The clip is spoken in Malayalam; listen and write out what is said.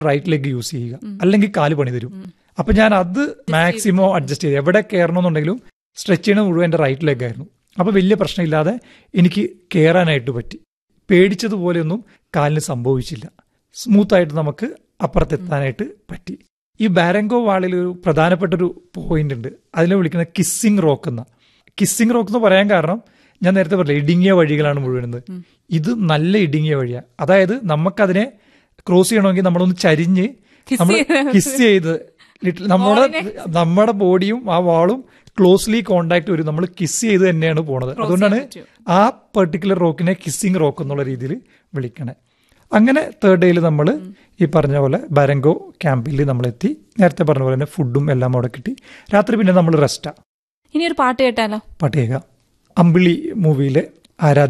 റൈറ്റ് ലെഗ് യൂസ് ചെയ്യുക അല്ലെങ്കിൽ കാല് പണി തരും അപ്പൊ ഞാൻ അത് മാക്സിമം അഡ്ജസ്റ്റ് ചെയ്ത് എവിടെ കയറണമെന്നുണ്ടെങ്കിലും സ്ട്രെച്ച് ചെയ്യണത് മുഴുവൻ എൻ്റെ റൈറ്റ് ലെഗ് ആയിരുന്നു അപ്പൊ വലിയ പ്രശ്നമില്ലാതെ എനിക്ക് കയറാനായിട്ട് പറ്റി പേടിച്ചതുപോലെയൊന്നും കാലിന് സംഭവിച്ചില്ല സ്മൂത്ത് ആയിട്ട് നമുക്ക് അപ്പുറത്തെത്താനായിട്ട് പറ്റി ഈ ബാരങ്കോ വാളിൽ ഒരു പ്രധാനപ്പെട്ട ഒരു പോയിന്റ് ഉണ്ട് അതിനെ വിളിക്കുന്ന കിസ്സിംഗ് റോക്ക് എന്ന കിസ്സിംഗ് റോക്ക് എന്ന് പറയാൻ കാരണം ഞാൻ നേരത്തെ പറഞ്ഞില്ല ഇടുങ്ങിയ വഴികളാണ് മുഴുവനുന്നത് ഇത് നല്ല ഇടുങ്ങിയ വഴിയാണ് അതായത് നമുക്കതിനെ ക്രോസ് ചെയ്യണമെങ്കിൽ നമ്മളൊന്ന് ചരിഞ്ഞ് നമ്മൾ കിസ് ചെയ്ത് ലിറ്റിൽ നമ്മുടെ നമ്മുടെ ബോഡിയും ആ വാളും ക്ലോസ്ലി കോണ്ടാക്ട് വരും നമ്മൾ കിസ് ചെയ്ത് തന്നെയാണ് പോണത് അതുകൊണ്ടാണ് ആ പെർട്ടിക്കുലർ റോക്കിനെ കിസ്സിംഗ് റോക്ക് എന്നുള്ള രീതിയിൽ വിളിക്കണേ അങ്ങനെ തേർഡ് ഡേയിൽ നമ്മൾ ഈ പറഞ്ഞ പോലെ ബരങ്കോ ക്യാമ്പിൽ നമ്മളെത്തി നേരത്തെ പറഞ്ഞ പോലെ തന്നെ ഫുഡും എല്ലാം അവിടെ കിട്ടി രാത്രി പിന്നെ നമ്മൾ റെസ്റ്റാ ഇനി ഒരു പാട്ട് കേട്ടാലോ പാട്ട് കേൾക്കാം അമ്പിളി മൂവിയിലെ ആരാധന